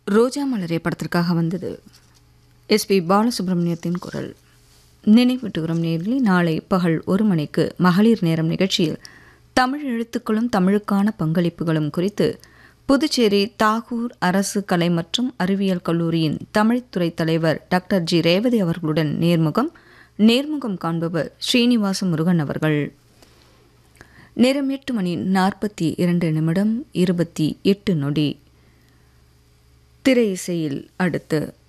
ரோஜா மலரே படத்திற்காக வந்தது எஸ்பி பாலசுப்ரமணியத்தின் குரல் நினைவூட்டுகிறோம் நேரில் நாளை பகல் ஒரு மணிக்கு மகளிர் நேரம் நிகழ்ச்சியில் தமிழ் எழுத்துக்களும் தமிழுக்கான பங்களிப்புகளும் குறித்து புதுச்சேரி தாகூர் அரசு கலை மற்றும் அறிவியல் கல்லூரியின் தமிழ்துறை தலைவர் டாக்டர் ஜி ரேவதி அவர்களுடன் நேர்முகம் நேர்முகம் காண்பவர் ஸ்ரீனிவாச முருகன் அவர்கள் நேரம் எட்டு மணி நாற்பத்தி இரண்டு நிமிடம் இருபத்தி எட்டு நொடி திரை இசையில் அடுத்து